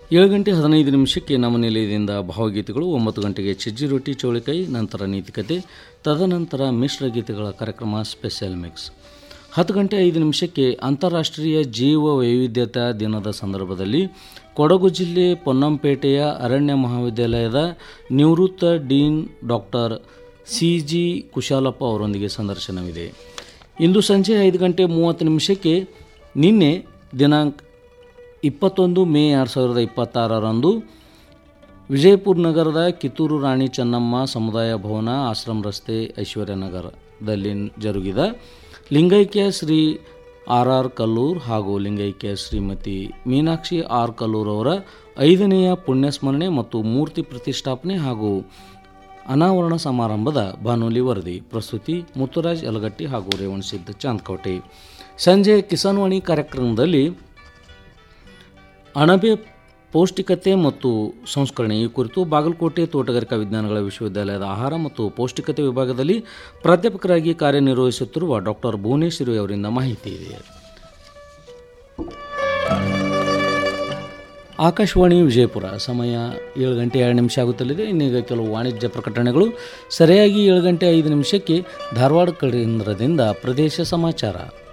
ಏಳು ಗಂಟೆ ಹದಿನೈದು ನಿಮಿಷಕ್ಕೆ ನಮ್ಮ ನಿಲಯದಿಂದ ಭಾವಗೀತೆಗಳು ಒಂಬತ್ತು ಗಂಟೆಗೆ ಸಜ್ಜಿ ರೊಟ್ಟಿ ಚೌಳಿಕಾಯಿ ನಂತರ ನೀತಿಕತೆ ತದನಂತರ ಮಿಶ್ರ ಗೀತೆಗಳ ಕಾರ್ಯಕ್ರಮ ಸ್ಪೆಷಲ್ ಮಿಕ್ಸ್ ಹತ್ತು ಗಂಟೆ ಐದು ನಿಮಿಷಕ್ಕೆ ಅಂತಾರಾಷ್ಟ್ರೀಯ ಜೀವ ವೈವಿಧ್ಯತಾ ದಿನದ ಸಂದರ್ಭದಲ್ಲಿ ಕೊಡಗು ಜಿಲ್ಲೆ ಪೊನ್ನಂಪೇಟೆಯ ಅರಣ್ಯ ಮಹಾವಿದ್ಯಾಲಯದ ನಿವೃತ್ತ dean doctor C G Kushalappa ಅವರೊಂದಿಗೆ ಸಂದರ್ಶನವಿದೆ ಇಂದು ಸಂಜೆ ಐದು ಗಂಟೆ ಮೂವತ್ತು ನಿಮಿಷಕ್ಕೆ ನಿನ್ನೆ ದಿನಾಂಕ ಇಪ್ಪತ್ತೊಂದು ಮೇ ಎರಡು ಸಾವಿರದ ಇಪ್ಪತ್ತಾರರಂದು ವಿಜಯಪುರ ನಗರದ ಕಿತ್ತೂರು ರಾಣಿ ಚೆನ್ನಮ್ಮ ಸಮುದಾಯ ಭವನ ಆಶ್ರಮ ರಸ್ತೆ ಐಶ್ವರ್ಯ ನಗರದಲ್ಲಿ ಜರುಗಿದ ಲಿಂಗೈಕ್ಯ ಶ್ರೀ ಆರ್ ಆರ್ ಕಲ್ಲೂರ್ ಹಾಗೂ ಲಿಂಗೈಕ್ಯ ಶ್ರೀಮತಿ ಮೀನಾಕ್ಷಿ ಆರ್ ಕಲ್ಲೂರ್ ಅವರ ಐದನೆಯ ಪುಣ್ಯಸ್ಮರಣೆ ಮತ್ತು ಮೂರ್ತಿ ಪ್ರತಿಷ್ಠಾಪನೆ ಹಾಗೂ ಅನಾವರಣ ಸಮಾರಂಭದ ಬಾನುಲಿ ವರದಿ ಪ್ರಸ್ತುತಿ ಮುತ್ತುರಾಜ್ ಯಲಗಟ್ಟಿ ಹಾಗೂ ರೇವಣಸಿದ್ದ ಚಾಂದ್ಕೋಟೆ ಸಂಜೆ ಕಿಸಾನ್ವಾಣಿ ಕಾರ್ಯಕ್ರಮದಲ್ಲಿ ಅಣಬೆ ಪೌಷ್ಟಿಕತೆ ಮತ್ತು ಸಂಸ್ಕರಣೆ ಈ ಕುರಿತು ಬಾಗಲಕೋಟೆ ತೋಟಗಾರಿಕಾ ವಿಜ್ಞಾನಗಳ ವಿಶ್ವವಿದ್ಯಾಲಯದ ಆಹಾರ ಮತ್ತು ಪೌಷ್ಟಿಕತೆ ವಿಭಾಗದಲ್ಲಿ ಪ್ರಾಧ್ಯಾಪಕರಾಗಿ ಕಾರ್ಯನಿರ್ವಹಿಸುತ್ತಿರುವ ಡಾಕ್ಟರ್ ಭುವನೇಶ್ವರಿ ಅವರಿಂದ ಮಾಹಿತಿ ಇದೆ ಆಕಾಶವಾಣಿ ವಿಜಯಪುರ ಸಮಯ ಏಳು ಗಂಟೆ ಎರಡು ನಿಮಿಷ ಆಗುತ್ತಲಿದೆ ಇನ್ನೀಗ ಕೆಲವು ವಾಣಿಜ್ಯ ಪ್ರಕಟಣೆಗಳು ಸರಿಯಾಗಿ ಏಳು ಗಂಟೆ ಐದು ನಿಮಿಷಕ್ಕೆ ಧಾರವಾಡ ಕೇಂದ್ರದಿಂದ ಪ್ರದೇಶ ಸಮಾಚಾರ